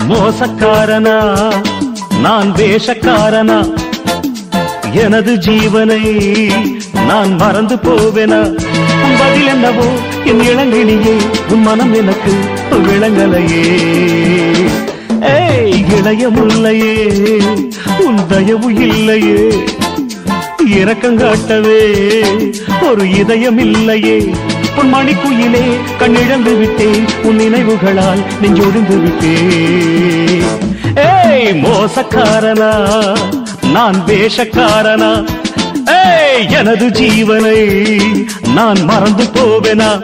மோசக்காரனா நான் வேஷக்காரனா எனது ஜீவனை நான் மறந்து போவேனா பதில் என்னவோ என் இளங்கினியே உன் மனம் எனக்கு விளங்கலையே ஏய் இளைய முல்லையே உன் தயவு இல்லையே இரக்கங்காட்டவே ஒரு இதயம் இல்லையே உன் மணிக்குயிலே கண்ணிழந்து விட்டேன் உன் நினைவுகளால் நெஞ்சொழிந்து விட்டேன் ஏய் மோசக்காரனா நான் வேஷக்காரனா ஏய் எனது ஜீவனை நான் மறந்து போவேனா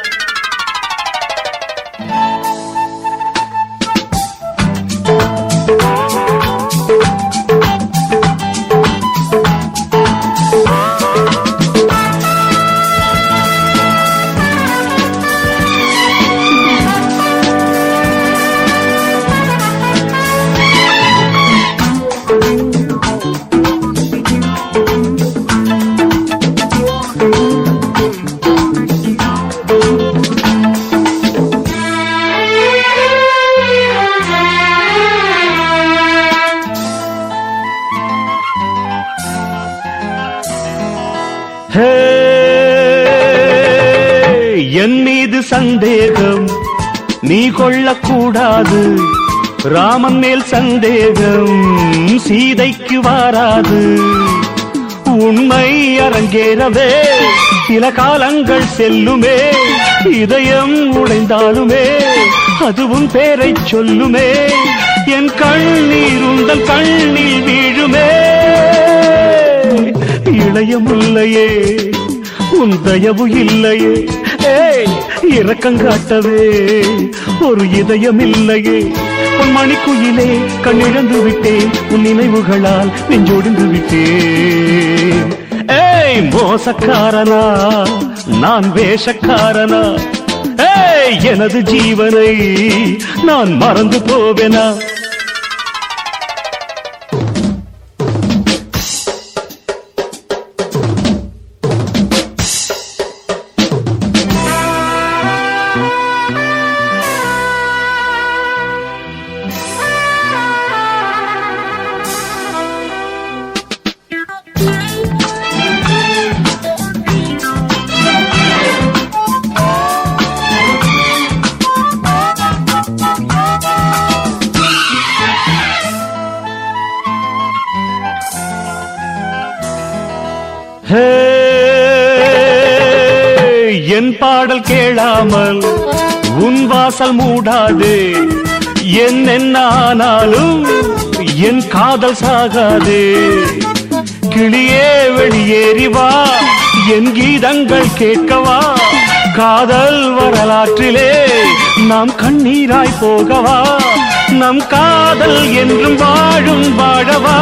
ஹே, என் மீது சந்தேகம் நீ கொள்ளக்கூடாது ராமன் மேல் சந்தேகம் சீதைக்கு வாராது உண்மை அரங்கேறவே சில காலங்கள் செல்லுமே இதயம் உடைந்தாலுமே அதுவும் பேரை சொல்லுமே என் கண்ணீர் உந்தன் கண்ணில் வீழுமே இளைய முல்லையே உன் தயவு இல்லையே ஏய் இரக்கங்காட்டவே ஒரு இதயம் இல்லையே உன் மணிக்குயிலே கண்ணிழந்து விட்டேன் உன் நினைவுகளால் நெஞ்சொடிந்து விட்டேன் ஏய் மோசக்காரனா நான் வேஷக்காரனா ஏய் எனது ஜீவனை நான் மறந்து போவேனா ஹே, என் பாடல் கேளாமல் உன் வாசல் மூடாது என் என்ன ஆனாலும் என் காதல் சாகாது கிளியே வெளியேறி வா என் கீதங்கள் கேட்கவா காதல் வரலாற்றிலே நாம் கண்ணீராய் போகவா நம் காதல் என்றும் வாழும் வாழவா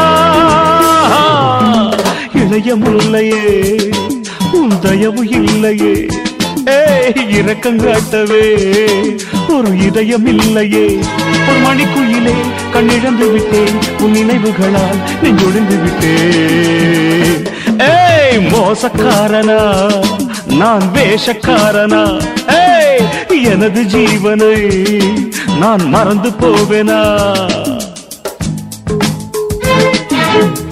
இளைய முல்லையே உன் தயவு இல்லையே ஏய் இரக்கங்காட்டவே ஒரு இதயம் இல்லையே ஒரு மணிக்குயிலே கண்ணிழந்து விட்டேன் உன் நினைவுகளால் நெஞ்சொழிந்து விட்டேன் ஏய் மோசக்காரனா நான் வேஷக்காரனா ஏய் எனது ஜீவனை நான் மறந்து போவேனா